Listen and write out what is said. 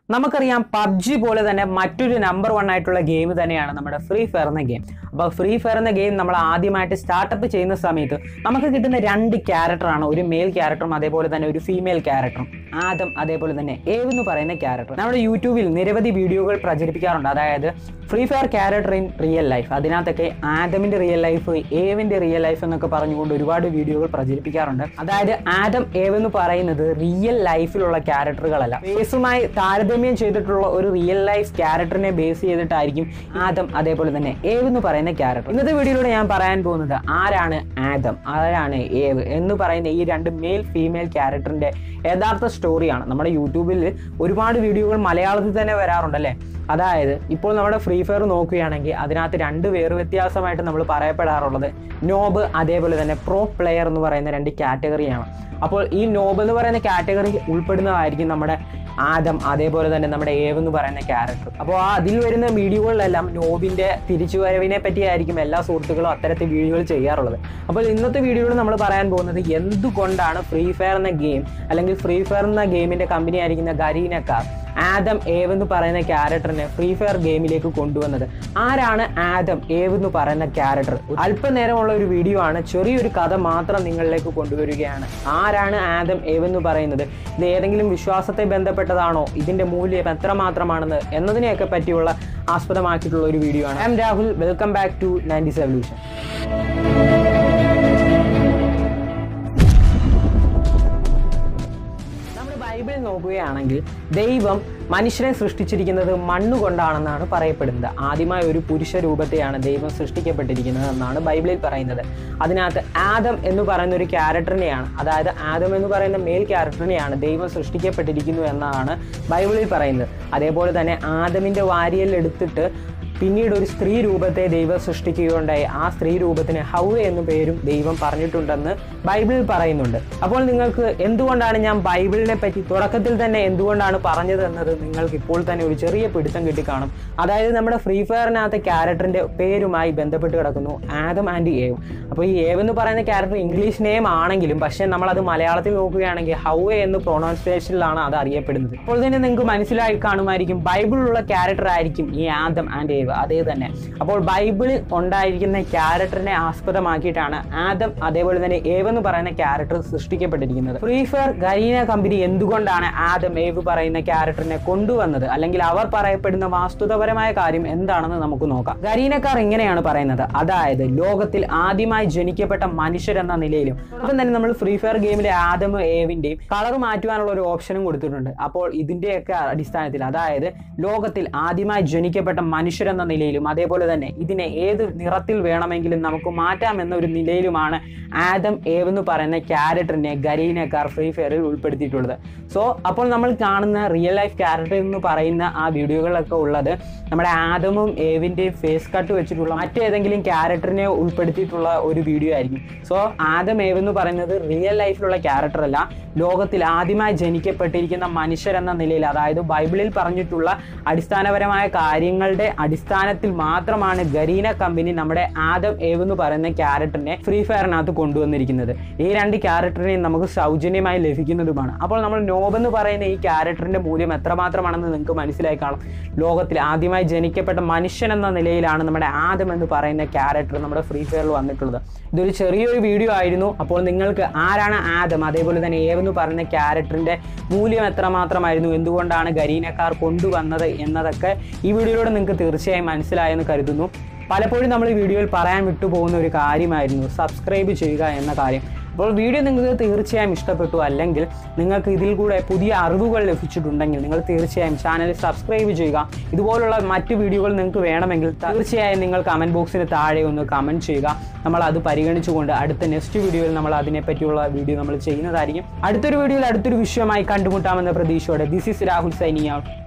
നമുക്കറിയാം പബ്ജി പോലെ തന്നെ മറ്റൊരു നമ്പർ വൺ ആയിട്ടുള്ള ഗെയിം തന്നെയാണ് നമ്മുടെ ഫ്രീ ഫയർ എന്ന ഗെയിം അപ്പോൾ ഫ്രീ ഫയർ എന്ന ഗെയിം നമ്മൾ ആദ്യമായിട്ട് സ്റ്റാർട്ടപ്പ് ചെയ്യുന്ന സമയത്ത് നമുക്ക് കിട്ടുന്ന രണ്ട് ക്യാരക്ടറാണ് ഒരു മെയിൽ ക്യാരക്ടറും അതേപോലെ തന്നെ ഒരു ഫീമെയിൽ ക്യാരക്ടറും ആദം അതേപോലെ തന്നെ ഏവ് എന്ന് പറയുന്ന ക്യാരക്ടർ നമ്മുടെ യൂട്യൂബിൽ നിരവധി വീഡിയോകൾ പ്രചരിപ്പിക്കാറുണ്ട് അതായത് free fire character in real life അതിനകത്തൊക്കെ ആദമിന്റെ റിയൽ ലൈഫ് ഏവിന്റെ റിയൽ ലൈഫ് എന്നൊക്കെ പറഞ്ഞുകൊണ്ട് ഒരുപാട് വീഡിയോകൾ പ്രചരിപ്പിക്കാറുണ്ട് അതായത് ആദം ഏവ് എന്ന് പറയുന്നത് റിയൽ ലൈഫിലുള്ള ക്യാരക്ടറുകളല്ല ബേസുമായി താരതമ്യം ചെയ്തിട്ടുള്ള ഒരു റിയൽ ലൈഫ് ക്യാരക്ടറിനെ ബേസ് ചെയ്തിട്ടായിരിക്കും ആദം അതേപോലെ തന്നെ ഏവ് എന്ന് പറയുന്ന ക്യാരക്ടർ ഇന്നത്തെ വീഡിയോയിലൂടെ ഞാൻ പറയാൻ പോകുന്നത് ആരാണ് ആദം ആരാണ് ഏവ് എന്ന് പറയുന്ന ഈ രണ്ട് മെയിൽ ഫീമെയിൽ ക്യാരക്ടറിന്റെ യഥാർത്ഥ സ്റ്റോറിയാണ് നമ്മുടെ യൂട്യൂബിൽ ഒരുപാട് വീഡിയോകൾ മലയാളത്തിൽ തന്നെ വരാറുണ്ടല്ലേ അതായത് ഇപ്പോൾ നമ്മുടെ ഫ്രീ ഫയർ നോക്കുകയാണെങ്കിൽ അതിനകത്ത് രണ്ട് വേറെ വ്യത്യാസമായിട്ട് നമ്മൾ പറയപ്പെടാറുള്ളത് നോബ് അതേപോലെ തന്നെ പ്രോ പ്ലെയർ എന്ന് പറയുന്ന രണ്ട് കാറ്റഗറിയാണ് അപ്പോൾ ഈ നോബ് എന്ന് പറയുന്ന കാറ്റഗറി ഉൾപ്പെടുന്നതായിരിക്കും നമ്മുടെ ആദം അതേപോലെ തന്നെ നമ്മുടെ ഏവ് എന്ന് പറയുന്ന ക്യാരക്ടർ അപ്പോൾ ആ അതിൽ വരുന്ന വീഡിയോകളിലെല്ലാം നോബിന്റെ തിരിച്ചുവരവിനെ പറ്റിയായിരിക്കും എല്ലാ സുഹൃത്തുക്കളും അത്തരത്തിൽ വീഡിയോകൾ ചെയ്യാറുള്ളത് അപ്പോൾ ഇന്നത്തെ വീഡിയോയിൽ നമ്മൾ പറയാൻ പോകുന്നത് എന്തുകൊണ്ടാണ് ഫ്രീ ഫയർ എന്ന ഗെയിം അല്ലെങ്കിൽ ഫ്രീ ഫയർ എന്ന ഗെയിമിന്റെ കമ്പനി ആയിരിക്കുന്ന ഗരീനക്കാർ ആദം ഏവ് എന്ന് പറയുന്ന ക്യാരക്ടറിനെ ഫ്രീ ഫയർ ഗെയിമിലേക്ക് കൊണ്ടുവന്നത് ആരാണ് ആദം ഏവ് എന്ന് പറയുന്ന ക്യാരക്ടർ അല്പനേരമുള്ള ഒരു വീഡിയോ ആണ് ചെറിയൊരു കഥ മാത്രം നിങ്ങളിലേക്ക് കൊണ്ടുവരികയാണ് ആരാണ് ആദം ഏവ് എന്ന് പറയുന്നത് ഇത് ഏതെങ്കിലും വിശ്വാസത്തെ ബന്ധപ്പെട്ടതാണോ ഇതിന്റെ മൂല്യം എത്രമാത്രമാണെന്ന് എന്നതിനെയൊക്കെ പറ്റിയുള്ള ആസ്പദമാക്കിയിട്ടുള്ള ഒരു വീഡിയോ ആണ് I'm Rahul welcome back to ninety evolution നമ്മൾ ബൈബിൾ നോക്കുകയാണെങ്കിൽ ദൈവം മനുഷ്യനെ സൃഷ്ടിച്ചിരിക്കുന്നത് മണ്ണുകൊണ്ടാണെന്നാണ് പറയപ്പെടുന്നത് ആദ്യമായ ഒരു പുരുഷ രൂപത്തെയാണ് ദൈവം സൃഷ്ടിക്കപ്പെട്ടിരിക്കുന്നത് എന്നാണ് ബൈബിളിൽ പറയുന്നത് അതിനകത്ത് ആദം എന്ന് പറയുന്ന ഒരു ക്യാരക്ടറിനെയാണ് അതായത് ആദം എന്ന് പറയുന്ന മെയിൽ ക്യാരക്ടറിനെയാണ് ദൈവം സൃഷ്ടിക്കപ്പെട്ടിരിക്കുന്നു എന്നാണ് ബൈബിളിൽ പറയുന്നത് അതേപോലെ തന്നെ ആദമിന്റെ വാരിയൽ എടുത്തിട്ട് പിന്നീട് ഒരു സ്ത്രീ രൂപത്തെ ദൈവം സൃഷ്ടിക്കുകയുണ്ടായി ആ സ്ത്രീ രൂപത്തിന് ഹൗവ എന്ന പേരും ദൈവം പറഞ്ഞിട്ടുണ്ടെന്ന് ബൈബിളിൽ പറയുന്നുണ്ട് അപ്പോൾ നിങ്ങൾക്ക് എന്തുകൊണ്ടാണ് ഞാൻ ബൈബിളിനെ പറ്റി തുടക്കത്തിൽ തന്നെ എന്തുകൊണ്ടാണ് പറഞ്ഞത് എന്നത് നിങ്ങൾക്ക് ഇപ്പോൾ തന്നെ ഒരു ചെറിയ പിടുത്തം കിട്ടിക്കാണും അതായത് നമ്മുടെ ഫ്രീ ഫയറിനകത്തെ ക്യാരക്ടറിന്റെ പേരുമായി ബന്ധപ്പെട്ട് കിടക്കുന്നു ആദം ആൻഡ് ഏവ് അപ്പോൾ ഈ ഏവ് എന്ന് പറയുന്ന ക്യാരക്ടർ ഇംഗ്ലീഷ് നെയിം ആണെങ്കിലും പക്ഷേ നമ്മൾ അത് മലയാളത്തിൽ നോക്കുകയാണെങ്കിൽ ഹൗവ എന്ന് പ്രൊണൗൺസിയേഷനിലാണ് അത് അറിയപ്പെടുന്നത് അപ്പോൾ തന്നെ നിങ്ങൾക്ക് മനസ്സിലായി കാണുമായിരിക്കും ബൈബിളിലുള്ള ക്യാരക്ടർ ആയിരിക്കും ഈ ആദം ആൻഡ് ഏവ് അതേ തന്നെ അപ്പോൾ ബൈബിളിൽ ഉണ്ടായിരിക്കുന്ന ക്യാരക്ടറിനെ ആസ്പദമാക്കിയിട്ടാണ് ആദം അതേപോലെ തന്നെ ഏവ് എന്ന് പറയുന്ന ക്യാരക്ടർ സൃഷ്ടിക്കപ്പെട്ടിരിക്കുന്നത് ഫ്രീ ഫയർ ഗരീന കമ്പനി എന്തുകൊണ്ടാണ് ആദം ഏവ് പറയുന്ന ക്യാരക്ടറിനെ കൊണ്ടുവന്നത് അല്ലെങ്കിൽ അവർ പറയപ്പെടുന്ന വാസ്തുതപരമായ കാര്യം എന്താണെന്ന് നമുക്ക് നോക്കാം ഗരീനക്കാർ ഇങ്ങനെയാണ് പറയുന്നത് അതായത് ലോകത്തിൽ ആദ്യമായി ജനിക്കപ്പെട്ട മനുഷ്യരെന്ന നിലയിലും അതോടൊപ്പം തന്നെ നമ്മൾ ഫ്രീ ഫയർ ഗെയിമിലെ ആദം ഏവിന്റെയും കളർ മാറ്റുവാനുള്ള ഒരു ഓപ്ഷനും കൊടുത്തിട്ടുണ്ട് അപ്പോൾ ഇതിന്റെയൊക്കെ അടിസ്ഥാനത്തിൽ അതായത് ലോകത്തിൽ ആദ്യമായി ജനിക്കപ്പെട്ട മനുഷ്യരെന്ന നിലയിലും അതേപോലെ തന്നെ ഇതിനെ ഏത് നിറത്തിൽ വേണമെങ്കിലും നമുക്ക് മാറ്റാം എന്ന ഒരു നിലയിലുമാണ് ആദം ഏവ് എന്ന് പറയുന്ന ക്യാരക്ടറിനെ ഗരീനക്കാർ ഫ്രീ ഫയറിൽ ഉൾപ്പെടുത്തിയിട്ടുള്ളത് സോ അപ്പോൾ നമ്മൾ കാണുന്ന റിയൽ ലൈഫ് ക്യാരക്ടർ എന്ന് പറയുന്ന ആ വീഡിയോകളിലൊക്കെ ഉള്ളത് നമ്മുടെ ആദമും ഏവിൻ്റെയും ഫേസ് കട്ട് വെച്ചിട്ടുള്ള മറ്റേതെങ്കിലും ക്യാരക്ടറിനെ ഉൾപ്പെടുത്തിയിട്ടുള്ള ഒരു വീഡിയോ ആയിരിക്കും സോ ആദം ഏവ് എന്ന് പറയുന്നത് റിയൽ ലൈഫിലുള്ള ക്യാരക്ടർ അല്ല ലോകത്തിൽ ആദ്യമായി ജനിക്കപ്പെട്ടിരിക്കുന്ന മനുഷ്യരെന്ന നിലയിൽ അതായത് ബൈബിളിൽ പറഞ്ഞിട്ടുള്ള അടിസ്ഥാനപരമായ കാര്യങ്ങളുടെ അടിസ്ഥാനത്തിൽ മാത്രമാണ് ഗരീന കമ്പനി നമ്മുടെ ആദം ഏവ് എന്ന് പറയുന്ന ക്യാരക്ടറിനെ ഫ്രീ ഫയറിനകത്ത് കൊണ്ടുവന്നിരിക്കുന്നത് ഈ രണ്ട് ക്യാരക്ടറിനെയും നമുക്ക് സൗജന്യമായി ലഭിക്കുന്നതുമാണ് അപ്പോൾ നമ്മൾ നോബ് എന്ന് പറയുന്ന ഈ ക്യാരക്ടറിന്റെ മൂല്യം എത്രമാത്രമാണെന്ന് നിങ്ങൾക്ക് മനസ്സിലായി കാണും ലോകത്തിൽ ആദ്യമായി ജനിക്കപ്പെട്ട മനുഷ്യൻ എന്ന നിലയിലാണ് നമ്മുടെ ആദം എന്ന് പറയുന്ന ക്യാരക്ടർ നമ്മുടെ ഫ്രീ ഫയറിൽ വന്നിട്ടുള്ളത് ഇതൊരു ചെറിയൊരു വീഡിയോ ആയിരുന്നു അപ്പോൾ നിങ്ങൾക്ക് ആരാണ് ആദം അതേപോലെ തന്നെ ഏവ് എന്ന് പറയുന്ന ക്യാരക്ടറിന്റെ മൂല്യം എത്രമാത്രമായിരുന്നു എന്തുകൊണ്ടാണ് ഗരീനക്കാർ കൊണ്ടുവന്നത് എന്നതൊക്കെ ഈ വീഡിയോയിലൂടെ നിങ്ങൾക്ക് തീർച്ചയായും മനസ്സിലായെന്ന് കരുതുന്നു പലപ്പോഴും നമ്മൾ ഈ വീഡിയോയിൽ പറയാൻ വിട്ടുപോകുന്ന ഒരു കാര്യമായിരുന്നു സബ്സ്ക്രൈബ് ചെയ്യുക എന്ന കാര്യം അപ്പോൾ വീഡിയോ നിങ്ങൾക്ക് തീർച്ചയായും ഇഷ്ടപ്പെട്ടു അല്ലെങ്കിൽ നിങ്ങൾക്ക് ഇതിൽ കൂടെ പുതിയ അറിവുകൾ ലഭിച്ചിട്ടുണ്ടെങ്കിൽ നിങ്ങൾ തീർച്ചയായും ചാനൽ സബ്സ്ക്രൈബ് ചെയ്യുക ഇതുപോലുള്ള മറ്റു വീഡിയോകൾ നിങ്ങൾക്ക് വേണമെങ്കിൽ തീർച്ചയായും നിങ്ങൾ കമൻറ്റ് ബോക്സിന് താഴെ ഒന്ന് കമൻറ്റ് ചെയ്യുക നമ്മൾ അത് പരിഗണിച്ചുകൊണ്ട് അടുത്ത നെക്സ്റ്റ് വീഡിയോയിൽ നമ്മൾ അതിനെപ്പറ്റിയുള്ള വീഡിയോ നമ്മൾ ചെയ്യുന്നതായിരിക്കും അടുത്തൊരു വീഡിയോയിൽ അടുത്തൊരു വിഷയമായി കണ്ടുമുട്ടാമെന്ന പ്രതീക്ഷയോടെ this is Rahul signing out